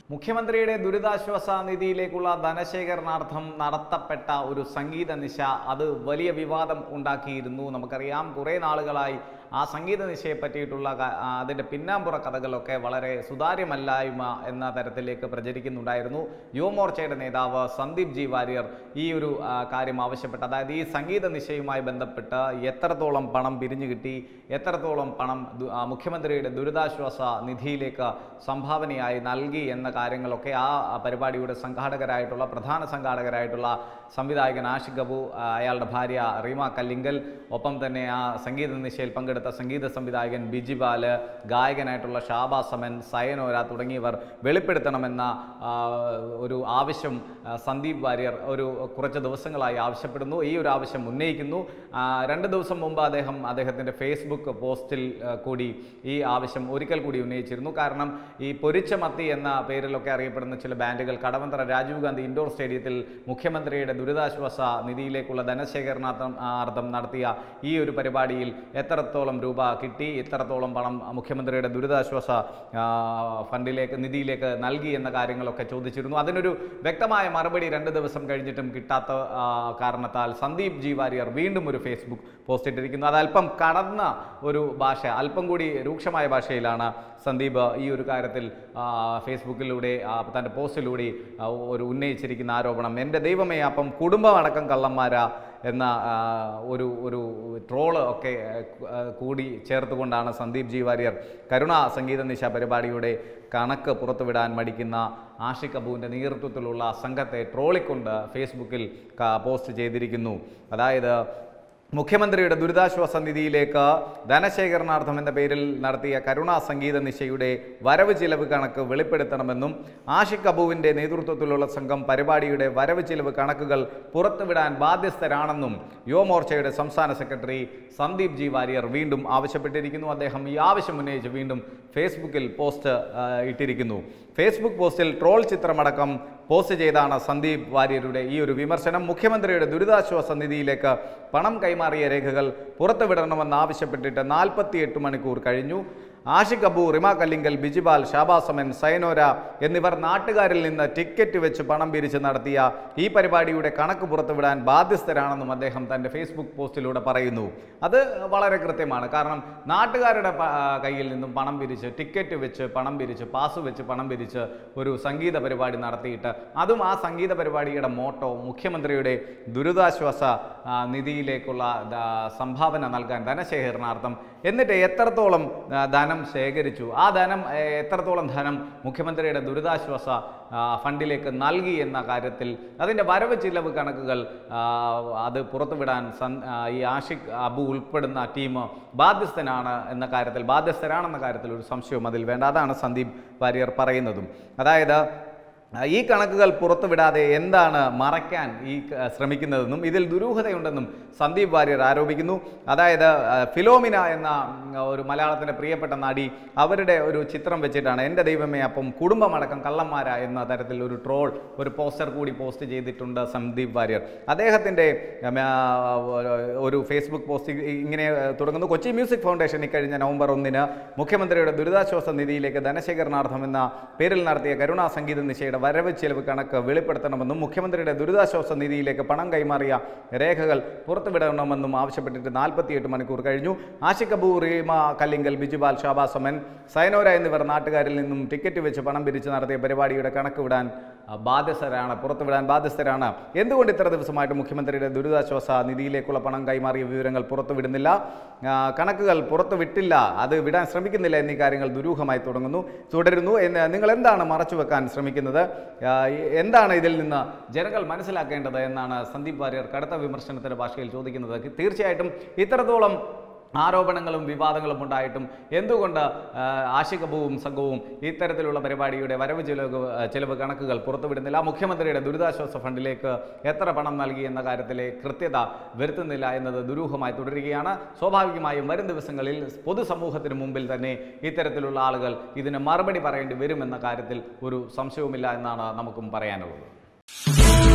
മുഖ്യമന്ത്രിയുടെ ദുരിതാശ്വാസ നിധിയിലേക്കുള്ള ധനശേഖരണാർത്ഥം നടത്തപ്പെട്ട ഒരു സംഗീത നിശ അത് വലിയ വിവാദം ഉണ്ടാക്കിയിരുന്നു നമുക്കറിയാം കുറേ നാളുകളായി ആ സംഗീത നിശയെ പറ്റിയിട്ടുള്ള ക- ആ, അതിൻ്റെ പിന്നാമ്പുറ കഥകളൊക്കെ വളരെ സുതാര്യമല്ലായ്മ എന്ന തരത്തിലേക്ക് പ്രചരിക്കുന്നുണ്ടായിരുന്നു യുവമോർച്ചയുടെ നേതാവ് സന്ദീപ് ജി വാര്യർ ഈ ഒരു ആ, കാര്യം ആവശ്യപ്പെട്ടു അതായത് ഈ സംഗീത നിശയുമായി ബന്ധപ്പെട്ട് എത്രത്തോളം പണം പിരിഞ്ഞു കിട്ടി എത്രത്തോളം പണം ദു- ആ, മുഖ്യമന്ത്രിയുടെ ദുരിതാശ്വാസ നിധിയിലേക്ക് സംഭാവനയായി നൽകി എന്ന കാര്യങ്ങളൊക്കെ ആ ആ പരിപാടിയുടെ സംഘാടകരായിട്ടുള്ള പ്രധാന സംഘാടകരായിട്ടുള്ള സംവിധായകൻ ആഷിഖ് അബു ആ, അയാളുടെ ഭാര്യ റീമ കല്ലിങ്കൽ ഒപ്പം തന്നെ ആ സംഗീത നിശയിൽ പങ്കെടുത്ത സംഗീത സംവിധായകൻ ബിജി ബാല് ഗായകനായിട്ടുള്ള ഷാബാസമൻ സയനോര തുടങ്ങിയവർ വെളിപ്പെടുത്തണമെന്ന ആ, ഒരു ആവശ്യം ആ, സന്ദീപ് വാര്യർ ഒരു കുറച്ച് ദിവസങ്ങളായി ആവശ്യപ്പെടുന്നു ഈ ഒരു ആവശ്യം ഉന്നയിക്കുന്നു ആ, രണ്ട് ദിവസം മുമ്പ് അദ്ദേഹം അദ്ദേഹത്തിൻ്റെ ഫേസ്ബുക്ക് പോസ്റ്റിൽ ആ, കൂടി ഈ ആവശ്യം ഒരിക്കൽ കൂടി ഉന്നയിച്ചിരുന്നു കാരണം ഈ പൊരിച്ച മത്തി എന്ന പേരിലൊക്കെ അറിയപ്പെടുന്ന ചില ബാൻഡുകൾ കടവന്തറ രാജീവ് ഗാന്ധി ഇൻഡോർ സ്റ്റേഡിയത്തിൽ മുഖ്യമന്ത്രിയുടെ ദുരിതാശ്വാസ നിധിയിലേക്കുള്ള ധനശേഖരണാർത്ഥം അർത്ഥം നടത്തിയ ഈ ഒരു പരിപാടിയിൽ എത്രത്തോളം രൂപ കിട്ടി എത്രത്തോളം പണം മുഖ്യമന്ത്രിയുടെ ദുരിതാശ്വാസ ആ, ഫണ്ടിലേക്ക് നിധിയിലേക്ക് നൽകി എന്ന കാര്യങ്ങളൊക്കെ ചോദിച്ചിരുന്നു അതിനൊരു വ്യക്തമായ മറുപടി രണ്ട് ദിവസം കഴിഞ്ഞിട്ടും കിട്ടാത്ത ആ, കാരണത്താൽ സന്ദീപ് ജി വാര്യർ വീണ്ടും ഒരു ഫേസ്ബുക്ക് പോസ്റ്റ് ഇട്ടിരിക്കുന്നു അത് അല്പം കടന്ന ഒരു ഭാഷ അല്പം കൂടി രൂക്ഷമായ ഭാഷയിലാണ് സന്ദീപ് ഈ ഒരു കാര്യത്തിൽ ആ, ഫേസ്ബുക്കിലൂടെ ആ, തൻ്റെ പോസ്റ്റിലൂടെ ആ, ഒരു ഉന്നയിച്ചിരിക്കുന്ന ആരോപണം എൻ്റെ ദൈവമേ അപ്പം കുടുംബമടക്കം കള്ളന്മാരാ എന്ന ആ, ഒരു ഒരു ട്രോള് ഒക്കെ ആ, കൂടി ചേർത്തുകൊണ്ടാണ് സന്ദീപ് ജി വാര്യർ കരുണ സംഗീത നിശ പരിപാടിയുടെ കണക്ക് പുറത്തുവിടാൻ മടിക്കുന്ന ആഷിഖ് അബുവിൻ്റെ നേതൃത്വത്തിലുള്ള സംഘത്തെ ട്രോളിക്കൊണ്ട് ഫേസ്ബുക്കിൽ ക- പോസ്റ്റ് ചെയ്തിരിക്കുന്നു അതായത് മുഖ്യമന്ത്രിയുടെ ദുരിതാശ്വാസ നിധിയിലേക്ക് ധനശേഖരണാർത്ഥം എന്ന പേരിൽ നടത്തിയ കരുണാ സംഗീത നിശയുടെ വരവ് ചിലവ് കണക്ക് വെളിപ്പെടുത്തണമെന്നും ആഷിഖ് അബുവിൻ്റെ നേതൃത്വത്തിലുള്ള സംഘം പരിപാടിയുടെ വരവ് ചിലവ് കണക്കുകൾ പുറത്തുവിടാൻ ബാധ്യസ്ഥരാണെന്നും യുവമോർച്ചയുടെ സംസ്ഥാന സെക്രട്ടറി സന്ദീപ് ജി വാര്യർ വീണ്ടും ആവശ്യപ്പെട്ടിരിക്കുന്നു അദ്ദേഹം ഈ ആവശ്യം ഉന്നയിച്ച് വീണ്ടും ഫേസ്ബുക്കിൽ പോസ്റ്റ് ആ, ഇട്ടിരിക്കുന്നു ഫേസ്ബുക്ക് പോസ്റ്റിൽ ട്രോൾ ചിത്രമടക്കം പോസ്റ്റ് ചെയ്താണ് സന്ദീപ് വാര്യരുടെ ഈ ഒരു വിമർശനം മുഖ്യമന്ത്രിയുടെ ദുരിതാശ്വാസ നിധിയിലേക്ക് പണം കൈമാറിയ രേഖകൾ പുറത്തുവിടണമെന്ന് ആവശ്യപ്പെട്ടിട്ട് നാൽപ്പത്തിയെട്ട് മണിക്കൂർ കഴിഞ്ഞു ആഷിഖ് അബു റിമ കല്ലിങ്കൽ ബിജിബാൽ ഷാബാസമൻ സൈനോര എന്നിവർ നാട്ടുകാരിൽ നിന്ന് ടിക്കറ്റ് വെച്ച് പണം പിരിച്ച് നടത്തിയ ഈ പരിപാടിയുടെ കണക്ക് പുറത്തുവിടാൻ ബാധ്യസ്ഥരാണെന്നും അദ്ദേഹം തൻ്റെ ഫേസ്ബുക്ക് പോസ്റ്റിലൂടെ പറയുന്നു അത് വളരെ കൃത്യമാണ് കാരണം നാട്ടുകാരുടെ പ- ആ, കയ്യിൽ നിന്നും പണം പിരിച്ച് ടിക്കറ്റ് വെച്ച് പണം പിരിച്ച് പാസ് വെച്ച് പണം പിരിച്ച് ഒരു സംഗീത പരിപാടി നടത്തിയിട്ട് അതും ആ സംഗീത പരിപാടിയുടെ മോട്ടോ മുഖ്യമന്ത്രിയുടെ ദുരിതാശ്വാസ ആ, നിധിയിലേക്കുള്ള ദ- സംഭാവന നൽകാൻ ധനശേഖരണാർത്ഥം എന്നിട്ട് എത്രത്തോളം ആ, ധനം ശേഖരിച്ചു ആ ധനം ഏ, എത്രത്തോളം ധനം മുഖ്യമന്ത്രിയുടെ ദുരിതാശ്വാസ ആ, ഫണ്ടിലേക്ക് നൽകി എന്ന കാര്യത്തിൽ അതിൻ്റെ വരവ് ചിലവ് കണക്കുകൾ ആ, അത് പുറത്തുവിടാൻ സൻ ആ, ഈ ആഷിഖ് അബു ഉൾപ്പെടുന്ന ടീം ബാധ്യസ്ഥനാണ് എന്ന കാര്യത്തിൽ ബാധ്യസ്ഥരാണെന്ന കാര്യത്തിൽ ഒരു സംശയവും അതിൽ വേണ്ട അതാണ് സന്ദീപ് വാര്യർ പറയുന്നതും അതായത് ആ, ഈ കണക്കുകൾ പുറത്തുവിടാതെ എന്താണ് മറയ്ക്കാൻ ഈ ക- ശ്രമിക്കുന്നതെന്നും ഇതിൽ ദുരൂഹതയുണ്ടെന്നും സന്ദീപ് വാര്യർ ആരോപിക്കുന്നു അതായത് ആ, ഫിലോമിന എന്ന ഉം, ഒരു മലയാളത്തിൻ്റെ പ്രിയപ്പെട്ട നടി അവരുടെ ഒരു ചിത്രം വെച്ചിട്ടാണ് എൻ്റെ ദൈവമേ അപ്പം കുടുംബമടക്കം കള്ളന്മാര എന്ന തരത്തിൽ ഒരു ട്രോൾ ഒരു പോസ്റ്റർ കൂടി പോസ്റ്റ് ചെയ്തിട്ടുണ്ട് സന്ദീപ് വാര്യർ അദ്ദേഹത്തിൻ്റെ ഉം, ആ, ഒരു ഫേസ്ബുക്ക് പോസ്റ്റ് ഇങ്ങനെ ആ, തുടങ്ങുന്നു കൊച്ചി മ്യൂസിക് ഫൗണ്ടേഷൻ ഇക്കഴിഞ്ഞ നവംബർ ഒന്നിന് മുഖ്യമന്ത്രിയുടെ ദുരിതാശ്വാസ നിധിയിലേക്ക് ധനശേഖരണാർത്ഥം എന്ന പേരിൽ നടത്തിയ കരുണാ സംഗീത നിശയുടെ വരവ് ചെലവ് കണക്ക് വെളിപ്പെടുത്തണമെന്നും മുഖ്യമന്ത്രിയുടെ ദുരിതാശ്വാസ നിധിയിലേക്ക് പണം കൈമാറിയ രേഖകൾ പുറത്തുവിടണമെന്നും ആവശ്യപ്പെട്ടിട്ട് നാൽപ്പത്തിയെട്ട് മണിക്കൂർ കഴിഞ്ഞു ആഷിഖ് അബു റീമ കല്ലിങ്കൽ ബിജുബാൽ ഷാബാസമൻ സൈനോര എന്നിവർ നാട്ടുകാരിൽ നിന്നും ടിക്കറ്റ് വെച്ച് പണം പിരിച്ച് നടത്തിയ പരിപാടിയുടെ കണക്ക് വിടാൻ ആ, ബാധ്യസ്ഥരാണ് പുറത്തുവിടാൻ ബാധ്യസ്ഥരാണ് എന്തുകൊണ്ട് ഇത്ര ദിവസമായിട്ട് മുഖ്യമന്ത്രിയുടെ ദുരിതാശ്വാസ നിധിയിലേക്കുള്ള പണം കൈമാറിയ വിവരങ്ങൾ പുറത്തുവിടുന്നില്ല ആ, കണക്കുകൾ പുറത്തുവിട്ടില്ല അത് വിടാൻ ശ്രമിക്കുന്നില്ല എന്നീ കാര്യങ്ങൾ ദുരൂഹമായി തുടങ്ങുന്നു തുടരുന്നു എന്ന് നിങ്ങൾ എന്താണ് മറച്ചുവെക്കാൻ ശ്രമിക്കുന്നത് ആ, എന്താണ് ഇതിൽ നിന്ന് ജനങ്ങൾ മനസ്സിലാക്കേണ്ടത് എന്നാണ് സന്ദീപ് വാര്യർ കടുത്ത വിമർശനത്തിന്റെ ഭാഷയിൽ ചോദിക്കുന്നത് തീർച്ചയായിട്ടും ഇത്രത്തോളം ആരോപണങ്ങളും വിവാദങ്ങളും ഉണ്ടായിട്ടും എന്തുകൊണ്ട് ആ, ആഷിഖ് അബുവും സംഘവും ഇത്തരത്തിലുള്ള പരിപാടിയുടെ വരവ് ചെലവ് ചെലവ് കണക്കുകൾ പുറത്തുവിടുന്നില്ല മുഖ്യമന്ത്രിയുടെ ദുരിതാശ്വാസ ഫണ്ടിലേക്ക് എത്ര പണം നൽകി എന്ന കാര്യത്തിലെ കൃത്യത വരുത്തുന്നില്ല എന്നത് ദുരൂഹമായി തുടരുകയാണ് സ്വാഭാവികമായും വരും ദിവസങ്ങളിൽ പൊതുസമൂഹത്തിന് മുമ്പിൽ തന്നെ ഇത്തരത്തിലുള്ള ആളുകൾ ഇതിന് മറുപടി പറയേണ്ടി വരുമെന്ന കാര്യത്തിൽ ഒരു സംശയവുമില്ല എന്നാണ് നമുക്കും പറയാനുള്ളത്